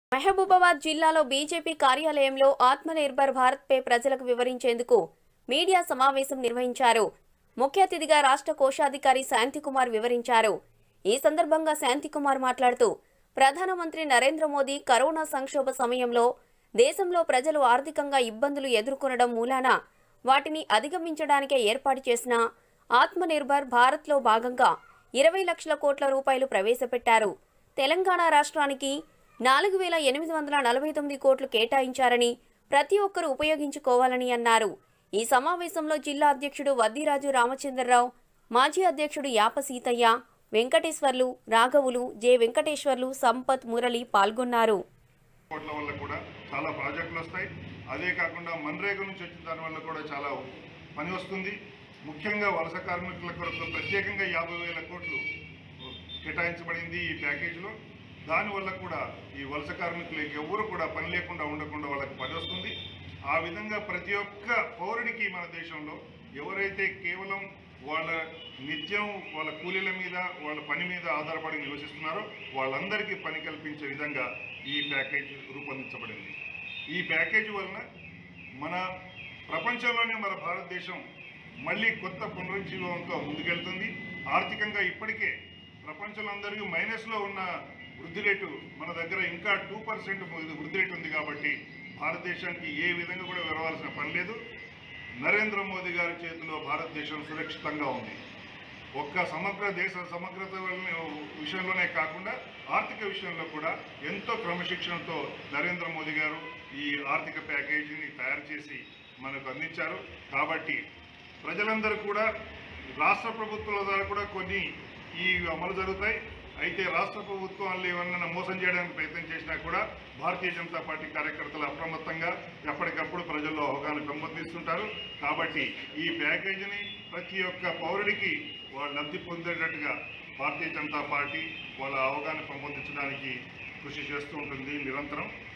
మహబూబాబాద్ జిల్లాలో బీజేపీ కార్యాలయంలో ఆత్మనిర్భర్ భారత్ పై ప్రజలకు వివరించేందుకు మీడియా సమావేశం నిర్వహించారు ముఖ్య అతిథిగా రాష్ట్ర కోశాధికారి శాంతికుమార్ వివరించారు ఈ సందర్భంగా శాంతికుమార్ మాట్లాడుతూ ప్రధానమంత్రి నరేంద్ర మోదీ కరోనా సంక్షోభ సమయంలో దేశంలో ప్రజలు ఆర్థికంగా ఇబ్బందులు ఎదుర్కొనడం మూలాన వాటిని అధిగమించడానికే ఏర్పాటు చేసిన ఆత్మనిర్భర్ భారత్లో భాగంగా ఇరవై లక్షల కోట్ల రూపాయలు ప్రవేశపెట్టారు తెలంగాణ రాష్ట్రానికి నాలుగు వేల ఎనిమిది వందల నలభై తొమ్మిది కోట్లు కేటాయించారని ప్రతి ఒక్కరూ ఉపయోగించుకోవాలని అన్నారు ఈ సమావేశంలో జిల్లా అధ్యక్షుడు వద్దిరాజు రామచంద్రరావు మాజీ అధ్యక్షుడు యాప సీతయ్య వెంకటేశ్వర్లు రాఘవులు జె వెంకటేశ్వర్లు సంపత్ మురళి పాల్గొన్నారు కోట్ల వల్ల కూడా చాలా ప్రాజెక్టులు వస్తాయి అదే కాకుండా మన్రేగా నుంచి వచ్చిన దాని వల్ల కూడా చాలా పని వస్తుంది ముఖ్యంగా వలస కార్మికుల కొరకు ప్రత్యేకంగా యాభై వేల కోట్లు కేటాయించబడింది ఈ ప్యాకేజీలో దానివల్ల కూడా ఈ వలస కార్మికులకి ఎవరు కూడా పని లేకుండా ఉండకుండా వాళ్ళకి పని వస్తుంది ఆ విధంగా ప్రతి ఒక్క పౌరుడికి మన దేశంలో ఎవరైతే కేవలం వాళ్ళ నిత్యం వాళ్ళ కూలీల మీద వాళ్ళ పని మీద ఆధారపడి నివసిస్తున్నారో వాళ్ళందరికీ పని కల్పించే విధంగా ఈ ప్యాకేజ్ రూపొందించబడింది ఈ ప్యాకేజీ వలన మన ప్రపంచంలోనే మన భారతదేశం మళ్ళీ కొత్త పునరుజ్జీవంతో ముందుకెళ్తుంది ఆర్థికంగా ఇప్పటికే ప్రపంచంలో అందరికీ మైనస్లో ఉన్న వృద్ధి రేటు మన దగ్గర ఇంకా టూ పర్సెంట్ వృద్ధి రేటు ఉంది కాబట్టి భారతదేశానికి ఏ విధంగా కూడా వెరవాల్సిన పని లేదు నరేంద్ర మోదీ గారి చేతిలో భారతదేశం సురక్షితంగా ఉంది ఒక్క సమగ్ర దేశ సమగ్రత వల్ల- విషయంలోనే కాకుండా ఆర్థిక విషయంలో కూడా ఎంతో క్రమశిక్షణతో నరేంద్ర మోదీ గారు ఈ ఆర్థిక ప్యాకేజీని తయారు చేసి మనకు అందించారు కాబట్టి ప్రజలందరూ కూడా రాష్ట్ర ప్రభుత్వాల ద్వారా కూడా కొన్ని ఈ అమలు జరుగుతాయి అయితే రాష్ట్ర ప్రభుత్వాలు ఏమన్నా మోసం చేయడానికి ప్రయత్నం చేసినా కూడా భారతీయ జనతా పార్టీ కార్యకర్తలు అప్రమత్తంగా ఎప్పటికప్పుడు ప్రజల్లో అవగాహన పెంపొందిస్తుంటారు కాబట్టి ఈ ప్యాకేజీని ప్రతి ఒక్క పౌరుడికి వాళ్ళు లబ్ధి పొందేటట్టుగా భారతీయ జనతా పార్టీ వాళ్ళ అవగాహన పెంపొందించడానికి కృషి చేస్తూ ఉంటుంది నిరంతరం